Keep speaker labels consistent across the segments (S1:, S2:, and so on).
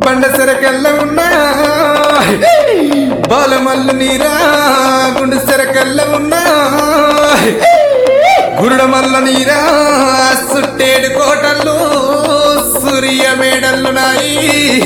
S1: బండ సెరకల్ల ఉన్నా బాలమల్లు నీరా గుండు సెరకల్ల ఉన్నా గురుడమల్ల నీరా సుట్టేడు కోటలు సూర్య మేడల్లు నాయి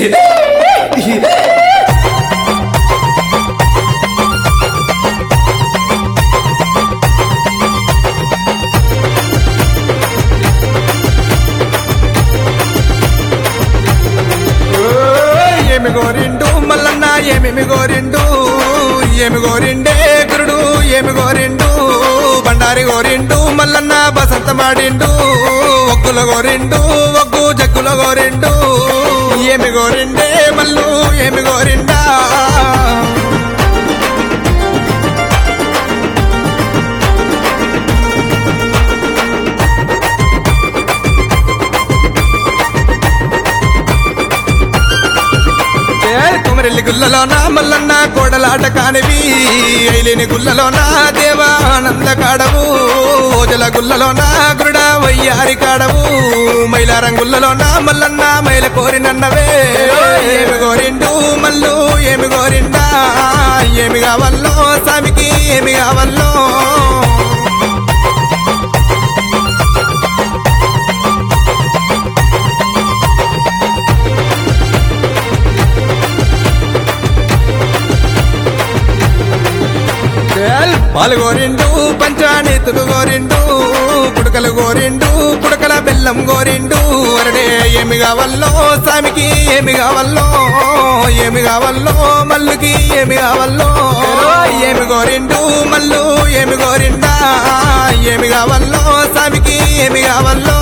S1: ఓయ్ ఏమి గోరిండు మల్లన్న ఏమేమి గోరిండు ఏమి గోరిండే గురుడు ఏమి గోరిండు బండారి గోరిండు మల్లన్న బసంత మాడిండు ఒగ్గుల గోరిండు ఒగ్గు జగ్గుల గోరిండు ఏమి గోరిండే మల్లు ఏమి గోరిండా ఏ కుమరెల్లి గుల్లలోన మల్లన్న కోడలాట కానివి ఐలేని గుల్లలోన దేవానంద కాడవు ఓజల గుల్లలోన గురుడ వయ్యారి కాడవు మైలారం గుల్లలోన మల్లన్న మైల కోరినన్నవే ఏమి కోరిండు మల్లు ఏమి కోరిండా ఏమి కావల్లో స్వామికి ఏమి కావల్లో ఏల్ పాలు గోరిండు పంచానీతులు గోరిండు పుడకలు గోరిండు పుడకల బెల్లం గోరిండు అరడే ఏమి కావల్లో స్వామికి ఏమి కావల్లో ఏమి కావల్లో మల్లుకి ఏమి కావల్లో ఏమి గోరిండు మల్లు ఏమి గోరిండా ఏమి కావల్లో స్వామికి ఏమి కావల్లో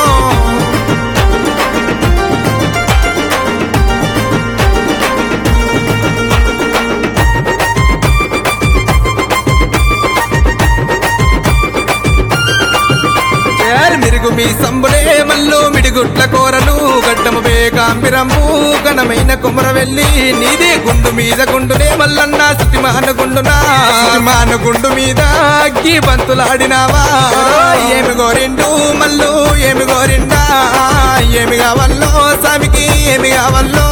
S1: చేర్ మిరుగు మీ సంబులే మల్లు మిడిగుట్ల కోరలు గడ్డము బేకాంబిరంబు ఘనమైన కుమర వెళ్ళి నీదే గుండు మీద గుండునే మల్లన్న సుతిమాన గుండునా మాన గుండు మీద అగ్గి బంతులాడినావా ఏమి గోరిండు మల్లు ఏమి గోరిండా ఏమి కావల్లో స్వామికి ఏమి కావల్లో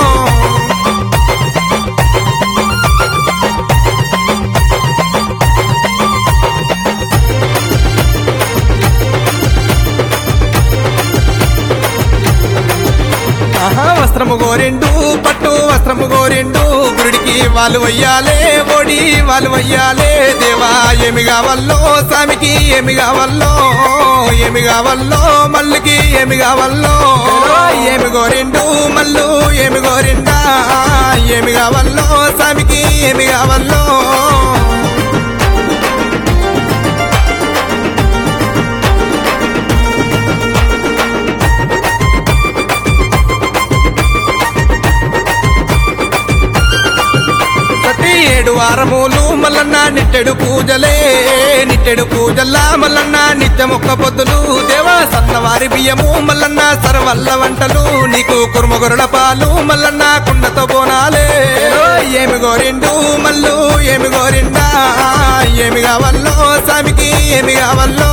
S1: ఆహా వస్త్రము గోరిండు పట్టు వస్త్రము గోరిండు గురుడికి వాళ్ళు వయ్యాలే ఓడి వాళ్ళు వయ్యాలే దేవా ఏమి కావల్లో స్వామికి ఏమి కావల్లో ఏమి కావల్లో మల్లుకి ఏమి కావల్లో ఏమి గోరిండు మల్లు ఏమి గోరిండా ఏమి కావల్లో స్వామికి ఏమి కావల్లో ప్రతి ఏడు వారములు మల్లన్న నిట్టెడు పూజలే నిట్టెడు పూజల్లా మల్లన్న నిత్యమొక్క పొద్దులు దేవా సన్నవారి బియ్యము మల్లన్న సర్వల్ల వంటలు నీకు కుర్మగొరల పాలు మల్లన్న కుండతో బోనాలే ఏమి గోరిండు మల్లు ఏమి గోరిండా ఏమి కావల్లో స్వామికి ఏమి కావల్లో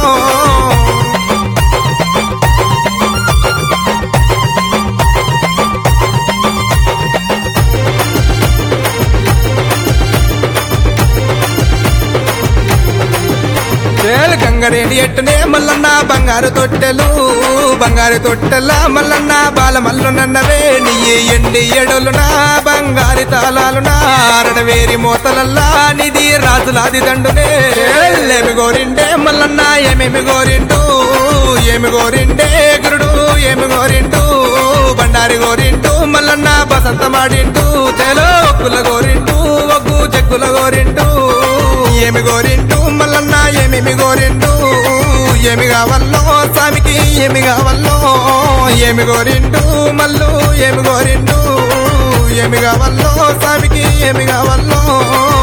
S1: వేలు గంగరేని ఎట్టునే మల్లన్న బంగారు తొట్టెలు బంగారు తొట్టెల మల్లన్న బాల మల్లునన్నవే నీ ఎండి ఎడలునా బంగారి తాళాలునా అరడవేరి మోతలల్లా నిధి రాజులాది దండునే ఏమి గోరిండే మల్లన్న ఏమేమి గోరిండు ఏమి గోరిండే గురుడు ఏమి గోరిండు బండారి గోరిండు మల్లన్న బసంత మాడిండు చేలో ఒక్కుల గోరిండు ఒగ్గు చెక్కుల గోరిండు ఏమి గోరిండు మల్లన్న ఏమేమి గోరిండు ఏమి కావల్లో స్వామికి ఏమి కావల్లో ఏమి గోరిండు మల్లు ఏమి గోరిండు ఏమి కావల్లో స్వామికి ఏమి కావల్లో